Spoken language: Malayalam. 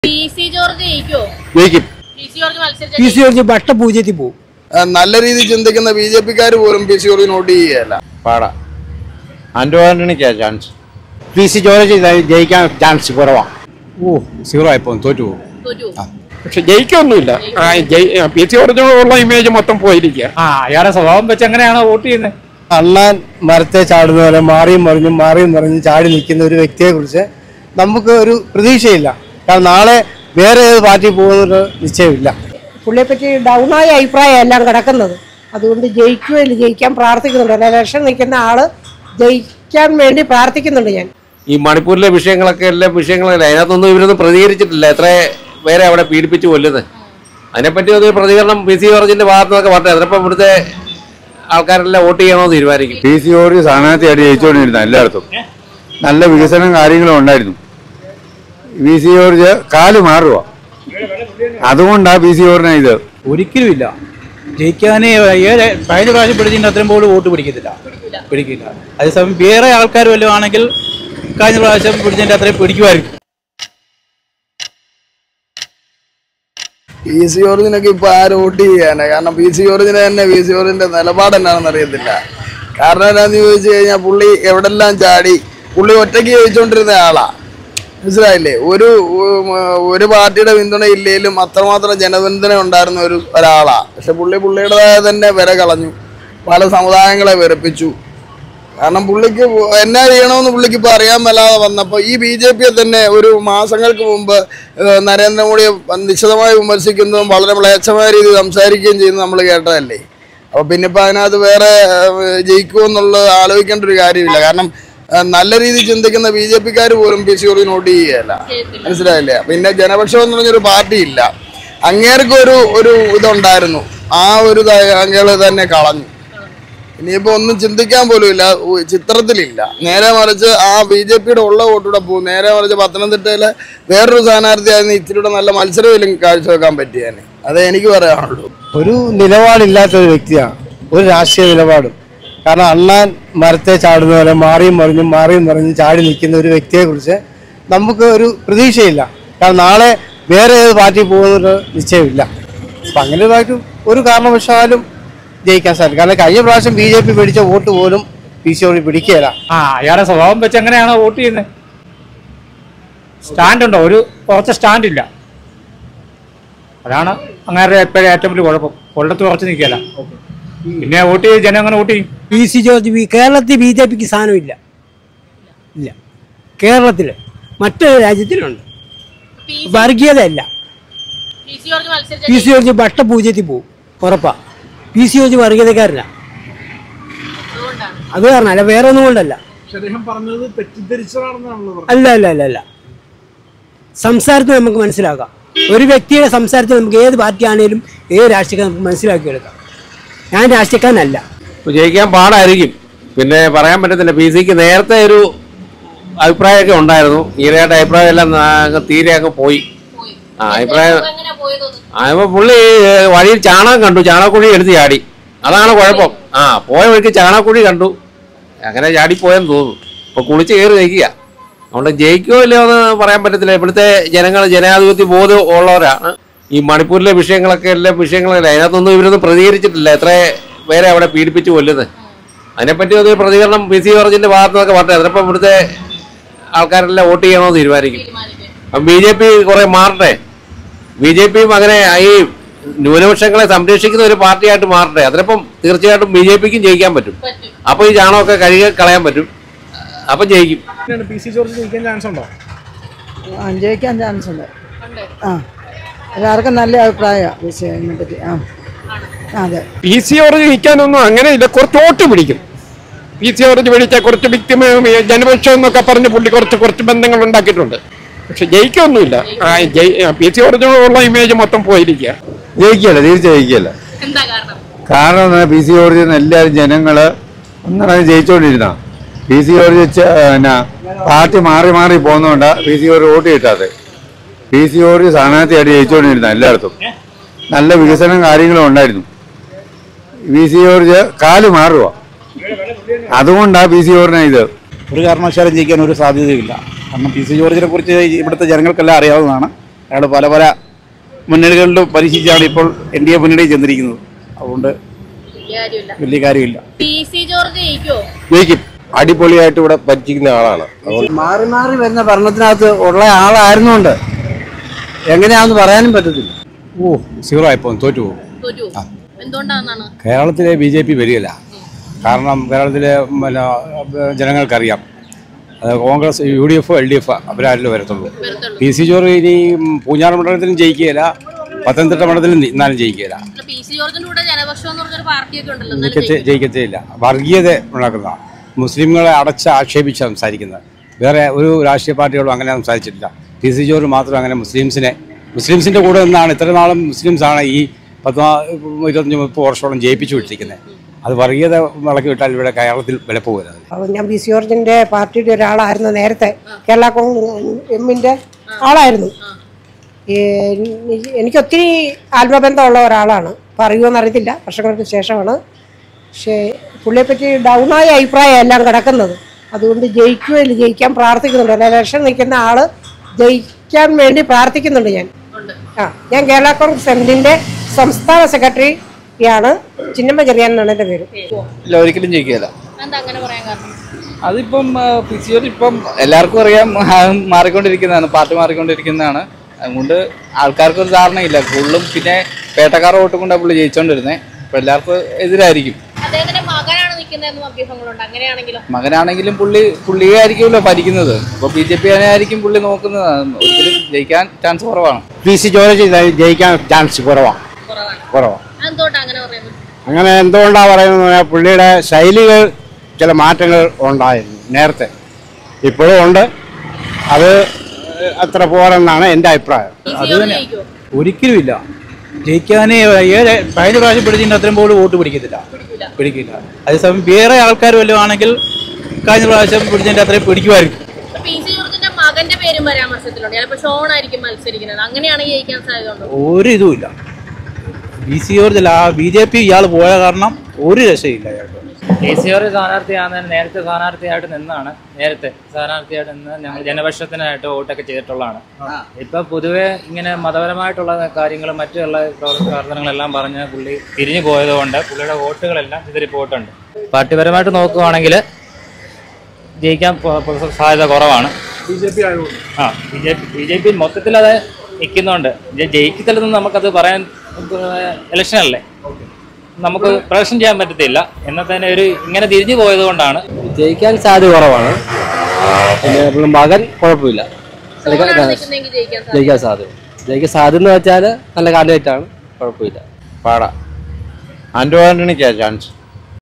പി സി ജോർജ് ജയിക്കോ ജയിക്കും പി സി ജോർജ് മത്സരിച്ച പി സി ജോർജ് ഭട്ടപൂജ്യത്തിൽ പോകും ആ, നല്ല രീതിയിൽ ചിന്തിക്കുന്ന ബി ജെ പിക്കാർ പോലും പി സി ജോർജിന് വോട്ട് ചെയ്യുകയല്ല പാടാ ആന്റോ ആന്റണിക്കാ ചാൻസ് പി സി ജോർജ് ജയിക്കാൻ ചാൻസ് കുറവാണ് ഓ സീറോ ആയിപ്പോ തോറ്റു പോകും തോറ്റു പക്ഷെ ജയിക്കൊന്നുമില്ല ആ, ജയി- ആ, പി സി ജോർജിനുള്ള ഇമേജ് മൊത്തം പോയിരിക്കുക ആ അയാളുടെ സ്വഭാവം വെച്ച് എങ്ങനെയാണ് വോട്ട് ചെയ്യുന്നത് അണ്ണാൻ മരത്തെ ചാടുന്ന പോലെ മാറിയും മറിഞ്ഞും മാറിയും മറിഞ്ഞും ചാടി നിൽക്കുന്ന ഒരു വ്യക്തിയെ കുറിച്ച് നമുക്ക് ഒരു പ്രതീക്ഷയില്ല കാരണം നാളെ വേറെ ഏത് പാർട്ടി പോകുന്നൊരു നിശ്ചയമില്ല പുള്ളിയെപ്പറ്റി ഡൗണായ അഭിപ്രായം എല്ലാം കിടക്കുന്നത് അതുകൊണ്ട് ജയിക്കുകയില്ല ജയിക്കാൻ പ്രാർത്ഥിക്കുന്നുണ്ട് അല്ല ഇലക്ഷൻ നിൽക്കുന്ന ആള് ജയിക്കാൻ വേണ്ടി പ്രാർത്ഥിക്കുന്നുണ്ട് ഞാൻ ഈ മണിപ്പൂരിലെ വിഷയങ്ങളൊക്കെ എല്ലാം വിഷയങ്ങളല്ല അതിനകത്തൊന്നും ഇവരൊന്നും പ്രതികരിച്ചിട്ടില്ല എത്ര പേരെ അവിടെ പീഡിപ്പിച്ച് കൊല്ലുന്നത് അതിനെപ്പറ്റി ഒരു പ്രതികരണം പി സി ജോർജിന്റെ ഭാഗത്തു നിന്നൊക്കെ പറഞ്ഞത് അതിനിപ്പോൾ ഇവിടുത്തെ ആൾക്കാരെല്ലാം വോട്ട് ചെയ്യണമെന്ന് തീരുമാനിക്കും പി സി ജോർജ് സ്ഥാനാർത്ഥിയായിട്ട് ജയിച്ചുകൊണ്ടിരുന്ന എല്ലായിടത്തും നല്ല വികസനം കാര്യങ്ങളും ഉണ്ടായിരുന്നു പി സി ജോർജ് കാല് മാറുക അതുകൊണ്ടാ പി സി ജോർജിനെ ഇത് ഒരിക്കലും ഇല്ല ജയിക്കാനേ ഏത് കഴിഞ്ഞ പ്രാവശ്യം പിടിച്ചതിന്റെ അത്രയും പോലും വോട്ട് പിടിക്കത്തില്ല പിടിക്കില്ല അതേസമയം വേറെ ആൾക്കാർ വല്ലതും ആണെങ്കിൽ കഴിഞ്ഞ പ്രാവശ്യം പിടിച്ചതിന്റെ അത്രയും പിടിക്കുമായിരിക്കും പി സി ജോർജിനൊക്കെ ഇപ്പൊ ആര് വോട്ട് ചെയ്യാനാ കാരണം പി സി ജോർജിന് തന്നെ പി സി ജോർജിന്റെ നിലപാട് എന്നാണെന്ന് അറിയത്തില്ല കാരണം എന്താന്ന് ചോദിച്ചു കഴിഞ്ഞാൽ പുള്ളി എവിടെല്ലാം ചാടി പുള്ളി ഒറ്റയ്ക്ക് ജയിച്ചുകൊണ്ടിരുന്ന ആളാ മനസ്സിലായില്ലേ ഒരു ഉം, ഒരു പാർട്ടിയുടെ പിന്തുണ ഇല്ലെങ്കിലും അത്രമാത്രം ജനപിന്തുണ ഉണ്ടായിരുന്ന ഒരു ഒരാളാ പക്ഷെ പുള്ളി പുള്ളിയുടേതായ തന്നെ വില കളഞ്ഞു പല സമുദായങ്ങളെ വെറുപ്പിച്ചു കാരണം പുള്ളിക്ക് എന്നാ ചെയ്യണമെന്ന് പുള്ളിക്ക് ഇപ്പോൾ അറിയാൻ മേലാതെ വന്നപ്പോൾ ഈ ബി ജെ പിയെ തന്നെ ഒരു മാസങ്ങൾക്ക് മുമ്പ് ഏഹ്, നരേന്ദ്രമോദിയെ നിശ്ചിതമായി വിമർശിക്കുന്നതും വളരെ മ്ലേച്ഛമായ രീതിയിൽ സംസാരിക്കുകയും ചെയ്യുന്നത് നമ്മൾ കേട്ടതല്ലേ അപ്പോൾ പിന്നെ ഇപ്പം അതിനകത്ത് വേറെ ഏഹ്, ജയിക്കുമെന്നുള്ളത് ആലോചിക്കേണ്ട ഒരു കാര്യമില്ല കാരണം ഏഹ്, നല്ല രീതിയിൽ ചിന്തിക്കുന്ന ബി ജെ പിക്കാർ പോലും പി സി ജോർജിന് വോട്ട് ചെയ്യുകയല്ല മനസ്സിലായില്ലേ പിന്നെ ജനപക്ഷം എന്ന് പറഞ്ഞൊരു പാർട്ടി ഇല്ല അങ്ങേർക്ക് ഒരു ഒരു ഇതുണ്ടായിരുന്നു ആ ഒരു ഇത് അങ്ങേള് തന്നെ കളഞ്ഞു ഇനിയിപ്പോ ഒന്നും ചിന്തിക്കാൻ പോലും ഇല്ല ഉ- ചിത്രത്തിലില്ല നേരെ മറിച്ച് ആ ബി ജെ പിയുടെ ഉള്ള വോട്ടൂടെ പോകും നേരെ മറിച്ച് പത്തനംതിട്ടയിലെ വേറൊരു സ്ഥാനാർത്ഥിയായിരുന്നു ഇച്ചിരിയുടെ നല്ല മത്സരമില്ലും കാഴ്ചവെക്കാൻ പറ്റിയാന് അതേ എനിക്ക് പറയാനുള്ളൂ ഒരു നിലപാടില്ലാത്ത ഒരു വ്യക്തിയാണ് ഒരു രാഷ്ട്രീയ നിലപാടും കാരണം അണ്ണാൻ മരത്തെ ചാടുന്ന പോലെ മാറിയും മറിഞ്ഞും മാറിയും മറിഞ്ഞും ചാടി നിൽക്കുന്ന ഒരു വ്യക്തിയെ കുറിച്ച് നമുക്ക് ഒരു പ്രതീക്ഷയില്ല കാരണം നാളെ വേറെ ഏത് പാർട്ടി പോകുന്നൊരു നിശ്ചയമില്ല അപ്പം അങ്ങനെ ഇതായിട്ട് ഒരു കാരണവശാലും ജയിക്കാൻ സാധിക്കും കാരണം കഴിഞ്ഞ പ്രാവശ്യം ബി ജെ പി പിടിച്ച വോട്ട് പോലും പി സി ഓടി പിടിക്കുകയില്ല ആ അയാളുടെ സ്വഭാവം വെച്ച് എങ്ങനെയാണ് വോട്ട് ചെയ്യുന്നത് സ്റ്റാൻഡ് ഉണ്ടോ ഒരു കുറച്ച് സ്റ്റാൻഡ് ഇല്ല അതാണ് അങ്ങനെ എപ്പോഴും ഏറ്റവും വലിയ കുഴപ്പം കൊല്ലത്ത് കുറച്ച് നിൽക്കല പിന്നെ വോട്ട് ചെയ്ത് ജനം അങ്ങനെ വോട്ട് ചെയ്യും പി സി ജോർജ് ബി കേരളത്തിൽ ബി ജെ പിക്ക് സ്ഥാനമില്ല ഇല്ല കേരളത്തിൽ മറ്റൊരു രാജ്യത്തിലുണ്ട് പി വർഗീയതയല്ല സി ജോർജ് മത്സരിച്ച പി സി ജോർജ് ഭട്ടപൂജ്യത്തിൽ പോകും ഉറപ്പാ പി സി ജോർജ് വർഗീയതക്കാരനാ അതുകൊണ്ടാണ് അത് കാരണം അല്ല വേറെ ഒന്നും കൊണ്ടല്ല അല്ല അല്ല അല്ല അല്ല സംസാരത്തിൽ നമുക്ക് മനസ്സിലാക്കാം ഒരു വ്യക്തിയുടെ സംസാരത്തിൽ നമുക്ക് ഏത് പാർട്ടി ആണെങ്കിലും ഏത് രാഷ്ട്രീയം നമുക്ക് മനസ്സിലാക്കിയെടുക്കാം ഞാൻ രാഷ്ട്രീയക്കാരനല്ല ഇപ്പൊ ജയിക്കാൻ പാടായിരിക്കും പിന്നെ പറയാൻ പറ്റത്തില്ല പി സിക്ക് നേരത്തെ ഒരു അഭിപ്രായമൊക്കെ ഉണ്ടായിരുന്നു ഈയിടെയായിട്ട് അഭിപ്രായം എല്ലാം നാ- അങ്ങ് തീരെ അങ്ങ് പോയി പോയി ആ അഭിപ്രായം എങ്ങനെ പോയതൊന്ന് ആയപ്പോ പുള്ളി ഏഹ്, വഴിയിൽ ചാണകം കണ്ടു ചാണകക്കുഴി എടുത്ത് ചാടി അതാണ് കുഴപ്പം ആ പോയ വഴിക്ക് ചാണകക്കുഴി കണ്ടു അങ്ങനെ ചാടിപ്പോയെന്ന് തോന്നുന്നു ഇപ്പൊ കുളിച്ച് കയറി നിൽക്കുക അതുകൊണ്ട് ജയിക്കോ ഇല്ലയോ എന്ന് പറയാൻ പറ്റത്തില്ല ഇവിടുത്തെ ജനങ്ങൾ ജനാധിപത്യ ബോധം ഉള്ളവരാണ് ഈ മണിപ്പൂരിലെ വിഷയങ്ങളൊക്കെ എല്ലാം വിഷയങ്ങളല്ല അതിനകത്തൊന്നും ഇവരൊന്നും പ്രതികരിച്ചിട്ടില്ല എത്ര പേരെ അവിടെ പീഡിപ്പിച്ച് കൊല്ലുന്നത് അതിനെപ്പറ്റി ഒരു പ്രതികരണം പി സി ജോർജിന്റെ ഭാഗത്തു നിന്നൊക്കെ പറഞ്ഞത് അതിനിപ്പോൾ ഇവിടുത്തെ ആൾക്കാരെല്ലാം വോട്ട് ചെയ്യണമെന്ന് തീരുമാനിക്കും തീരുമാനിക്കും ബി ജെ പി കുറെ മാറട്ടെ ബി ജെ പിയും അങ്ങനെ ഈ ന്യൂനപക്ഷങ്ങളെ സംരക്ഷിക്കുന്ന ഒരു പാർട്ടിയായിട്ട് മാറട്ടെ അതിനപ്പം തീർച്ചയായിട്ടും ബി ജെ പിക്കും ജയിക്കാൻ പറ്റും പറ്റും അപ്പോൾ ഈ ചാണകമൊക്കെ കഴുകി കളയാൻ പറ്റും അപ്പം ജയിക്കും പി സി ജോർജ് ജയിക്കാൻ ചാൻസ് ഉണ്ടോ ജയിക്കാൻ ചാൻസ് ഉണ്ട് ഉണ്ട് ആ എല്ലാവർക്കും നല്ല അഭിപ്രായമാണ് വിഷയത്തിനെ പറ്റി ആ അതെ പി സി ജോർജ് ജയിക്കാനൊന്നും അങ്ങനെ ഇല്ല കുറച്ച് വോട്ട് പിടിക്കും പി സി ജോർജ് പിടിച്ച കുറച്ച് വ്യക്തി ജനപക്ഷം എന്നൊക്കെ പറഞ്ഞ് പുള്ളി കുറച്ച് കുറച്ച് ബന്ധങ്ങൾ ഉണ്ടാക്കിയിട്ടുണ്ട് പക്ഷെ ജയിക്കൊന്നുമില്ല ആ, ജയി- ആ, പി സി ജോർജിനുള്ള ഇമേജ് മൊത്തം പോയിരിക്കുക ജയിക്കല്ല തീർച്ചയായും ജയിക്കല്ല എന്താ കാരണം കാരണം എന്താ പി സി ജോർജിൽ നിന്ന് എല്ലാവരും ജനങ്ങള് ഒന്നാണ് ജയിച്ചുകൊണ്ടിരുന്ന പി സി ജോർജ് ച- പിന്നെ പാർട്ടി മാറി മാറി പോകുന്നതുകൊണ്ടാ പി സി ജോർജ് വോട്ട് കിട്ടാതെ പി സി ജോർജ് സ്ഥാനാർത്ഥിയായിട്ട് ജയിച്ചുകൊണ്ടിരുന്ന എല്ലായിടത്തും നല്ല വികസനം കാര്യങ്ങളും ഉണ്ടായിരുന്നു പി സി ജോർജ് കാല് മാറുക അതുകൊണ്ടാ പി സി ജോർജിനെ ഇത് ഒരു കാരണവശാലും ജയിക്കാൻ ഒരു സാധ്യതയില്ല കാരണം പി സി ജോർജിനെ കുറിച്ച് ഇവിടുത്തെ ജനങ്ങൾക്കെല്ലാം അറിയാവുന്നതാണ് അയാൾ പല പല മുന്നണികളിലും പരീക്ഷിച്ചാണ് ഇപ്പോൾ എൻ ഡി എ മുന്നണി ചെന്നിരിക്കുന്നത് അതുകൊണ്ട് വലിയ കാര്യമില്ല വലിയ കാര്യമില്ല പി സി ജോർജ് ജയിക്കോ ജയിക്കും അടിപൊളിയായിട്ട് ഇവിടെ ഭരിച്ചിരിക്കുന്ന ആളാണ് അതുകൊണ്ട് മാറി മാറി വരുന്ന ഭരണത്തിനകത്ത് ഉള്ള ആളായിരുന്നുകൊണ്ട് എങ്ങനെയാണെന്ന് പറയാനും പറ്റത്തില്ല ഓ സീറോ ആയിപ്പോ തോറ്റു പോകും തോറ്റു എന്തുകൊണ്ടാണെന്നാണ് കേരളത്തിലെ ബി ജെ പി വരികയില്ല കാരണം കേരളത്തിലെ പിന്നെ ജനങ്ങൾക്കറിയാം അത് Congress U D F L D F അവരാരിലും വരത്തുള്ളൂ പി സി ജോർജ് ഇനി പൂഞ്ഞാർ മണ്ഡലത്തിലും ജയിക്കുകയില്ല പത്തനംതിട്ട മണ്ഡലത്തിലും എന്നാലും ജയിക്കുകയില്ല പി സി ജോർജിന്റെ കൂടെ ജനപക്ഷം എന്ന് പറഞ്ഞൊരു പാർട്ടിയൊക്കെ ഉണ്ടല്ലോ എന്നാലും ജയിക്കത്തെ ജയിക്കത്തേ ഇല്ല വർഗീയത ഉണ്ടാക്കുന്ന മുസ്ലിങ്ങളെ അടച്ച് ആക്ഷേപിച്ച് സംസാരിക്കുന്നത് വേറെ ഒരു രാഷ്ട്രീയ പാർട്ടികളും അങ്ങനെ സംസാരിച്ചിട്ടില്ല പി സി ജോർജ് മാത്രം അങ്ങനെ മുസ്ലിംസിനെ മുസ്ലിംസിൻ്റെ കൂടെ നിന്നാണ് ഇത്ര നാളും മുസ്ലിംസാണ് ഈ പത്ത് ഇരുപത്തഞ്ച് മുപ്പത് വർഷത്തോളം ജയിപ്പിച്ചു വിട്ടിരിക്കുന്നത് അത് വർഗീയത വിളക്കി വിട്ടാൽ ഇവിടെ കേരളത്തിൽ വില പോകരുത് അപ്പോൾ ഞാൻ പി സി ജോർജിന്റെ പാർട്ടിയുടെ ഒരാളായിരുന്നു നേരത്തെ കേരള കോൺഗ്രസ് എമ്മിന്റെ ആളായിരുന്നു ഈ എനിക്ക് ഒത്തിരി ആത്മബന്ധമുള്ള ഒരാളാണ് പറയുമെന്ന് അറിയത്തില്ല വർഷങ്ങൾക്ക് ശേഷമാണ് പക്ഷേ പുള്ളിയെപ്പറ്റി ഡൗണായ അഭിപ്രായം എല്ലാം കിടക്കുന്നത് അതുകൊണ്ട് ജയിക്കുകയില്ല ജയിക്കാൻ പ്രാർത്ഥിക്കുന്നുണ്ട് അല്ല ഇലക്ഷൻ നിൽക്കുന്ന ആള് ജയിക്കാൻ വേണ്ടി പ്രാർത്ഥിക്കുന്നുണ്ട് ഞാൻ ആ ഞാൻ കേരള കോൺഗ്രസ് എമ്മിന്റെ സംസ്ഥാന സെക്രട്ടറിയാണ് ചിന്നമ്മ ചെറിയാൻ എന്നാണ് എൻ്റെ പേര് ഇല്ല ഒരിക്കലും ജയിക്കുകയില്ല എന്താ അങ്ങനെ പറയാൻ കാരണം അതിപ്പം പി സി ഇപ്പം എല്ലാവർക്കും അറിയാം ആ, മാറിക്കൊണ്ടിരിക്കുന്നതാണ് പാർട്ടി മാറിക്കൊണ്ടിരിക്കുന്നതാണ് അതുകൊണ്ട് ആൾക്കാർക്ക് ഒരു ധാരണയില്ല കൂടുതലും പിന്നെ പേട്ടക്കാർ വോട്ട് കൊണ്ടാണ് പുള്ളി ജയിച്ചോണ്ടിരുന്നത് അപ്പൊ എല്ലാവർക്കും എതിരായിരിക്കും അദ്ദേഹത്തിന്റെ മകനാണ് നിൽക്കുന്നതെന്നും അഭ്യൂഹങ്ങളുണ്ട് അങ്ങനെയാണെങ്കിലോ മകനാണെങ്കിലും പുള്ളി പുള്ളിയെ ആയിരിക്കുമല്ലോ ഭരിക്കുന്നത് അപ്പൊ ബി ജെ പി ആയിരിക്കും പുള്ളി നോക്കുന്നത് ഒരിക്കലും ജയിക്കാൻ ചാൻസ് കുറവാണ് പി സി ജോർജ് ജയി- ജയിക്കാൻ ചാൻസ് കുറവാണ് കുറവാണ് കുറവാണ് എന്തുകൊണ്ടാ അങ്ങനെ പറയുന്നത് അങ്ങനെ എന്തുകൊണ്ടാണ് പറയുന്നത് പറഞ്ഞാൽ പുള്ളിയുടെ ശൈലികൾ ചില മാറ്റങ്ങൾ ഉണ്ടായിരുന്നു നേരത്തെ ഇപ്പോഴും ഉണ്ട് അത് അത്ര പോരെന്നാണ് എൻ്റെ അഭിപ്രായം അത് തന്നെ ഒരിക്കലും ഇല്ല ജയിക്കാനേ ഏഴ് കഴിഞ്ഞ പ്രാവശ്യം പിടിച്ചതിൻ്റെ അത്രയും പോലും വോട്ട് പിടിക്കത്തില്ല പിടിക്കില്ല അതേസമയം വേറെ ആൾക്കാർ വല്ലതും ആണെങ്കിൽ കഴിഞ്ഞ പ്രാവശ്യം പിടിച്ചതിൻ്റെ അത്രയും പിടിക്കുമായിരിക്കും പി സി ജോർജിന്റെ മകന്റെ പേരും പരാമർശത്തിലുണ്ട് ചിലപ്പോ ഷോൺ ആയിരിക്കും മത്സരിക്കുന്നത് അങ്ങനെയാണെങ്കിൽ ജയിക്കാൻ സാധ്യത ഉണ്ടോ ഒരു ഇതുമില്ല ബി സി ജോർജ് ആ ബി ജെ പി ഇയാൾ പോയ കാരണം ഒരു രക്ഷയില്ല അയാൾക്ക് കെ സി ആർ സ്ഥാനാർത്ഥിയാകുന്നതിന് നേരത്തെ സ്ഥാനാർത്ഥിയായിട്ട് നിന്നാണ് നേരത്തെ സ്ഥാനാർത്ഥിയായിട്ട് നിന്ന് ഞങ്ങൾ ജനപക്ഷത്തിനായിട്ട് വോട്ടൊക്കെ ചെയ്തിട്ടുള്ളതാണ് ഇപ്പൊ പൊതുവെ ഇങ്ങനെ മതപരമായിട്ടുള്ള കാര്യങ്ങളും മറ്റുള്ള പ്രവർ- പ്രവർത്തനങ്ങളെല്ലാം പറഞ്ഞ് പുള്ളി തിരിഞ്ഞു പോയതുകൊണ്ട് പുള്ളിയുടെ വോട്ടുകളെല്ലാം ചിതറിപ്പോയിട്ടുണ്ട് പാർട്ടിപരമായിട്ട് നോക്കുവാണെങ്കിൽ ജയിക്കാൻ പോ- പോ- സാധ്യത കുറവാണ് ബി ജെ പി ആയതുകൊണ്ട് ആ B J P B J P മൊത്തത്തിൽ അത് നിൽക്കുന്നുണ്ട് ജയിക്കത്തില്ലെന്ന് നമുക്കത് പറയാൻ ഇലക്ഷൻ അല്ലേ നമുക്ക് പ്രൊഡക്ഷൻ ചെയ്യാൻ പറ്റത്തില്ല എന്നാൽ തന്നെ ഒരു ഇങ്ങനെ തിരിഞ്ഞു പോയത് കൊണ്ടാണ് ജയിക്കാൻ സാധ്യത കുറവാണ് പിന്നെ പിന്നെ മകൻ കുഴപ്പമില്ല ഷോണാണ് നിൽക്കുന്നതെങ്കിൽ ജയിക്കാൻ സാധ്യത ജയിക്കാൻ സാധ്യത ജയിക്കാൻ സാധ്യത എന്ന് വെച്ചാൽ നല്ല കാൻഡിഡേറ്റ് ആണ് കുഴപ്പമില്ല പാടാ ആൻഡോ ആന്റണിക്കാ ചാൻസ്